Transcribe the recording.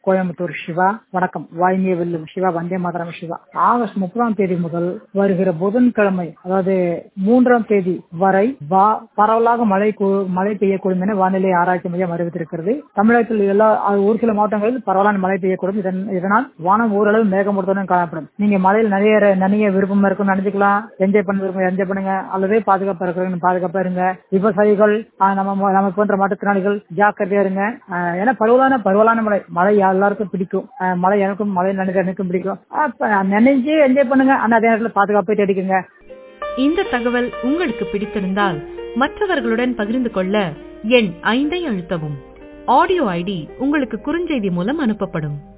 கோயம்புத்தூர் சிவா வணக்கம் வாய்மைய வெல்லும் சிவா வந்தே மாதரம் சிவா ஆகஸ்ட் முப்பதாம் தேதி முதல் வருகிற புதன்கிழமை அதாவது மூன்றாம் தேதி வரை வா- பரவலாக மழை கு- மழை பெய்யக்கூடும் என வானிலை ஆராய்ச்சி மையம் அறிவித்திருக்கிறது தமிழகத்தில் எல்லா அது ஒரு சில மாவட்டங்களில் பரவலான மழை பெய்யக்கூடும் இதன் இதனால் வானம் ஓரளவு மேகமூட்டத்துடன் காணப்படும் நீங்க மழையில் நிறைய நனைய விருப்பம் இருக்கும் நினைச்சுக்கலாம் என்ஜாய் பண்ண விருப்பம் என்ஜாய் பண்ணுங்க அல்லது பாதுகாப்பா இருக்கிறவங்க பாதுகாப்பா இருங்க விவசாயிகள் ஆஹ் நம்ம நம்ம போன்ற மாற்றுத்திறனாளிகள் ஜாக்கிரதையா இருங்க ஆஹ் ஏன்னா பரவலான பரவலான மழை மழை எல்லாருக்கும் பிடிக்கும் ஆஹ் மழை எனக்கும் மழை நனைஞ்ச எனக்கும் பிடிக்கும் அப்ப நினைஞ்சு என்ஜாய் பண்ணுங்க ஆனா அதே நேரத்தில் பாதுகாப்பு தேடிக்குங்க இந்த தகவல் உங்களுக்கு பிடித்திருந்தால் மற்றவர்களுடன் பகிர்ந்து கொள்ள எண் ஐந்தை அழுத்தவும் ஆடியோ ஐடி உங்களுக்கு குறுஞ்செய்தி மூலம் அனுப்பப்படும்